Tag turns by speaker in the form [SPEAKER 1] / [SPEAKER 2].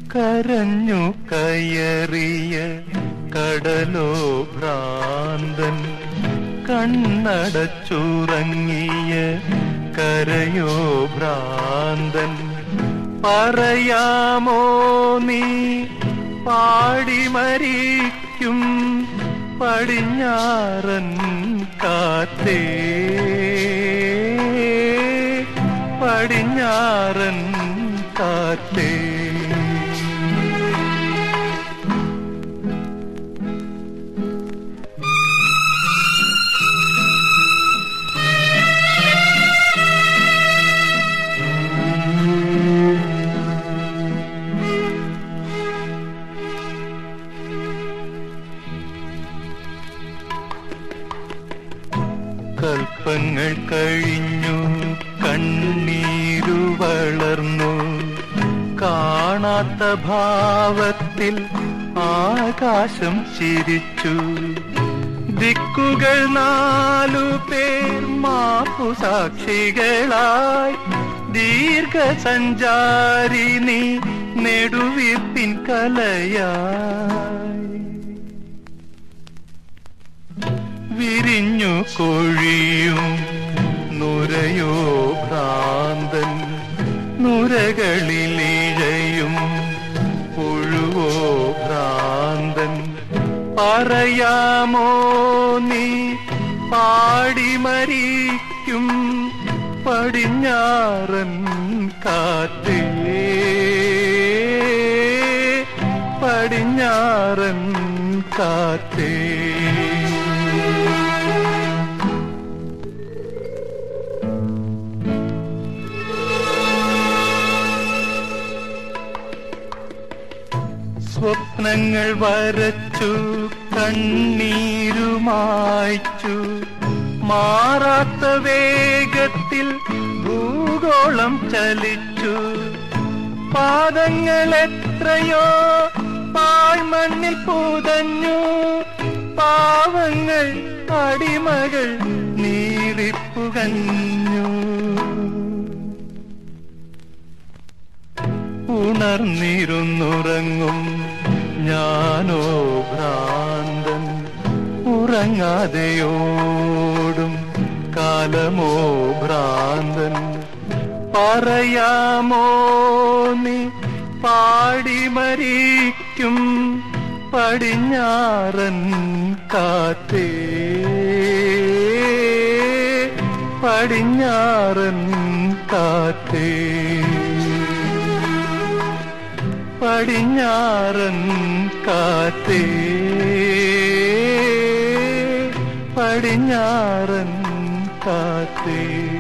[SPEAKER 1] കരഞ്ഞു കയറിയ കടലോ ഭ്രാന്തൻ കണ്ണടച്ചുറങ്ങിയ കരയോ ഭ്രാന്തൻ പറയാമോ നീ പാടി മരിക്കും പടിഞ്ഞാറൻ കാത്തേ പടിഞ്ഞാറൻ കാത്തേ കൽപ്പങ്ങൾ കഴിഞ്ഞു കണ്ണീരു വളർന്നു കാണാത്ത ഭാവത്തിൽ ആകാശം ചിരിച്ചു ദിക്കുകൾ നാലു പേർ മാപ്പു സാക്ഷികളായി ദീർഘസഞ്ചാരി നീ നെടുവീർപ്പിൻ കലയായി വിരിഞ്ഞു കൊഴിയും നുരയോ ഭ്രാന്തൻ നുരകളിലിഴയും പുഴുവോ ഭ്രാന്തൻ പറയാമോ നീ പാടി മരിക്കും പടിഞ്ഞാറൻ കാത്തേ പടിഞ്ഞാറൻ കാത്തേ സ്വപ്നങ്ങൾ വരച്ചു കണ്ണീരുമായ്ച്ചു മാറാത്ത വേഗത്തിൽ ഭൂഗോളം ചലിച്ചു പാദങ്ങൾ എത്രയോ പാഴ്മണ്ണിൽ പുതഞ്ഞു പാവങ്ങൾ അടിമകൾ നീറിപ്പുകഞ്ഞു ഉണർന്നിരുന്നുറങ്ങും ഞാനോ ഭ്രാന്തൻ ഉറങ്ങാതെയോടും കാലമോ ഭ്രാന്തൻ പറയാമോ നീ പാടി മരിക്കും പടിഞ്ഞാറൻ കാത്തേ പടിഞ്ഞാറൻ കാത്തേ പടിഞ്ഞാറൻ കാത്തേ പടിഞ്ഞാറൻ കാത്തേ